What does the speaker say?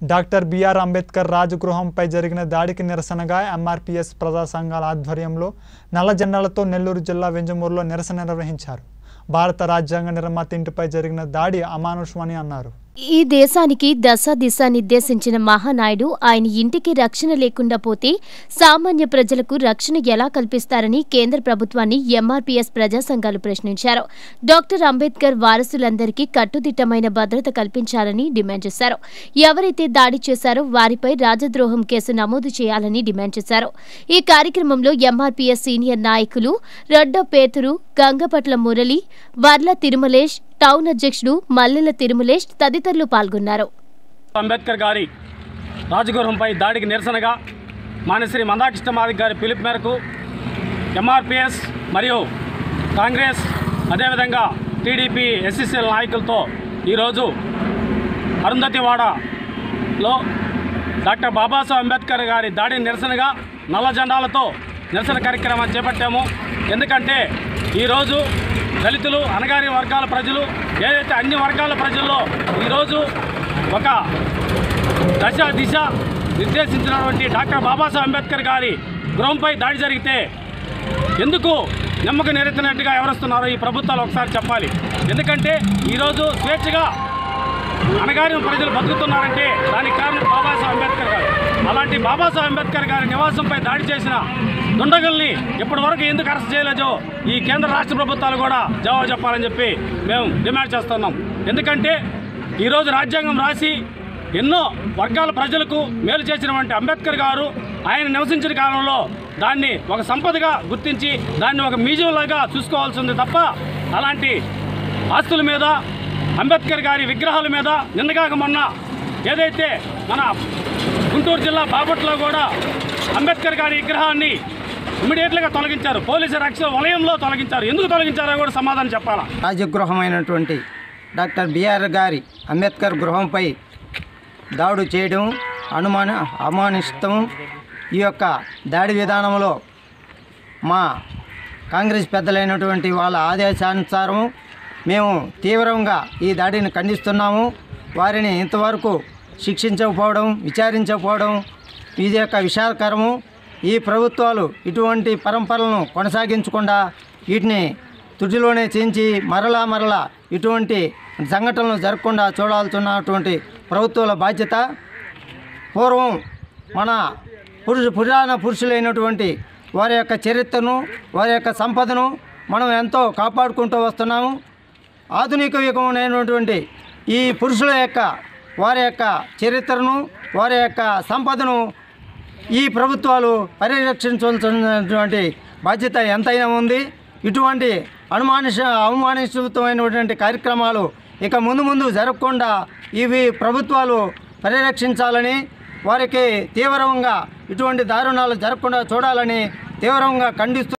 doctor BR Ambedkar రాజగృహంపై జరిగిన దాడికి నిరసనగా ఎంఆర్పిఎస్ ప్రజా సంఘాల ఆధ్వర్యంలో నల్ల జెండాలతో నెల్లూరు జిల్లా వెంజమూరులో నిరసన నిర్వహించారు భారత రాజ్యాంగ నిర్మాత ఇంటిపై జరిగిన దాడి అమానుషమని అన్నారు ఈ దేశానికి దశ దిశ నిర్దేశించిన మహానాయుడు ఆయన ఇంటికి రక్షణ లేకుండా పోతే సామాన్య ప్రజలకు రక్షణ ఎలా కల్పిస్తారని కేంద్ర ప్రభుత్వాన్ని ఎంఆర్పీఎస్ ప్రజా సంఘాలు ప్రశ్నించారు డాక్టర్ అంబేద్కర్ వారసులందరికీ కట్టుదిట్టమైన భద్రత కల్పించాలని డిమాండ్ చేశారు ఎవరైతే దాడి చేశారో వారిపై రాజద్రోహం కేసు నమోదు చేయాలని డిమాండ్ చేశారు ఈ కార్యక్రమంలో ఎంఆర్పీఎస్ సీనియర్ నాయకులు రొడ్డ పేతురు గంగపట్ల మురళి వర్ల తిరుమలేష్ టౌన్ అధ్యక్షుడు మల్లెల తిరుమలేష్ తదితరులు పాల్గొన్నారు అంబేద్కర్ గారి రాజగృహంపై దాడికి నిరసనగా మానశ్రీ మందాకృష్ణ మాదిక్ గారి పిలుపు మేరకు ఎంఆర్పిఎస్ మరియు కాంగ్రెస్ అదేవిధంగా టీడీపీ ఎస్సీసీఎల్ నాయకులతో ఈరోజు అరుంధతివాడలో డాక్టర్ బాబాసాహెబ్ అంబేద్కర్ గారి దాడిని నిరసనగా నల్ల జెండాలతో నిరసన కార్యక్రమాన్ని చేపట్టాము ఎందుకంటే ఈరోజు దళితులు అనగారి వర్గాల ప్రజలు ఏదైతే అన్ని వర్గాల ప్రజల్లో ఈరోజు ఒక దశ దిశ నిర్దేశించినటువంటి డాక్టర్ బాబాసాహెబ్ అంబేద్కర్ గారి గృహంపై దాడి జరిగితే ఎందుకు నమ్మకం నెరెత్తినట్టుగా ఎవరుస్తున్నారో ఈ ప్రభుత్వాలు ఒకసారి చెప్పాలి ఎందుకంటే ఈరోజు స్వేచ్ఛగా అనగారిన ప్రజలు బతుకుతున్నారంటే దానికి కారణం బాబాసాహెబ్ అంబేద్కర్ గారు అలాంటి బాబాసాహెబ్ అంబేద్కర్ గారి నివాసంపై దాడి చేసిన దుండగుల్ని ఇప్పటి వరకు ఎందుకు అరెస్ట్ చేయలేదో ఈ కేంద్ర రాష్ట్ర ప్రభుత్వాలు కూడా జవాబు చెప్పాలని చెప్పి మేము డిమాండ్ చేస్తున్నాం ఎందుకంటే ఈరోజు రాజ్యాంగం రాసి ఎన్నో వర్గాల ప్రజలకు మేలు చేసినటువంటి అంబేద్కర్ గారు ఆయన నివసించిన కాలంలో దాన్ని ఒక సంపదగా గుర్తించి దాన్ని ఒక మ్యూజియంలాగా చూసుకోవాల్సింది తప్ప అలాంటి ఆస్తుల మీద అంబేద్కర్ గారి విగ్రహాల మీద నిన్నగాక మొన్న ఏదైతే మన గుంటూరు జిల్లా బాపట్లో కూడా అంబేద్కర్ గారి విగ్రహాన్ని ఇమీడియట్గా తొలగించారు పోలీసు రక్షణ వలయంలో తొలగించారు ఎందుకు తొలగించారో కూడా సమాధానం చెప్పాలా రాజగృహమైనటువంటి డాక్టర్ బిఆర్ గారి అంబేద్కర్ గృహంపై దాడు చేయడం అనుమాన అమానిష్టం ఈ యొక్క దాడి విధానంలో మా కాంగ్రెస్ పెద్దలైనటువంటి వాళ్ళ ఆదేశానుసారం మేము తీవ్రంగా ఈ దాడిని ఖండిస్తున్నాము వారిని ఇంతవరకు శిక్షించకపోవడం విచారించకపోవడం ఇది యొక్క విషాదకరము ఈ ప్రభుత్వాలు ఇటువంటి పరంపరలను కొనసాగించకుండా వీటిని తుడిలోనే చేయించి మరలా మరలా ఇటువంటి సంఘటనలు జరగకుండా చూడాల్సినటువంటి ప్రభుత్వాల బాధ్యత పూర్వం మన పురుషు పురాణ పురుషులైనటువంటి వారి యొక్క చరిత్రను వారి యొక్క సంపదను మనం ఎంతో కాపాడుకుంటూ వస్తున్నాము ఆధునిక యుగమైనటువంటి ఈ పురుషుల యొక్క వారి యొక్క చరిత్రను వారి యొక్క సంపదను ఈ ప్రభుత్వాలు పరిరక్షించవలసినటువంటి బాధ్యత ఎంతైనా ఉంది ఇటువంటి అనుమానిష అవమానితమైనటువంటి కార్యక్రమాలు ఇక ముందు ముందు జరగకుండా ఇవి ప్రభుత్వాలు పరిరక్షించాలని వారికి తీవ్రంగా ఇటువంటి దారుణాలు జరగకుండా చూడాలని తీవ్రంగా ఖండిస్తూ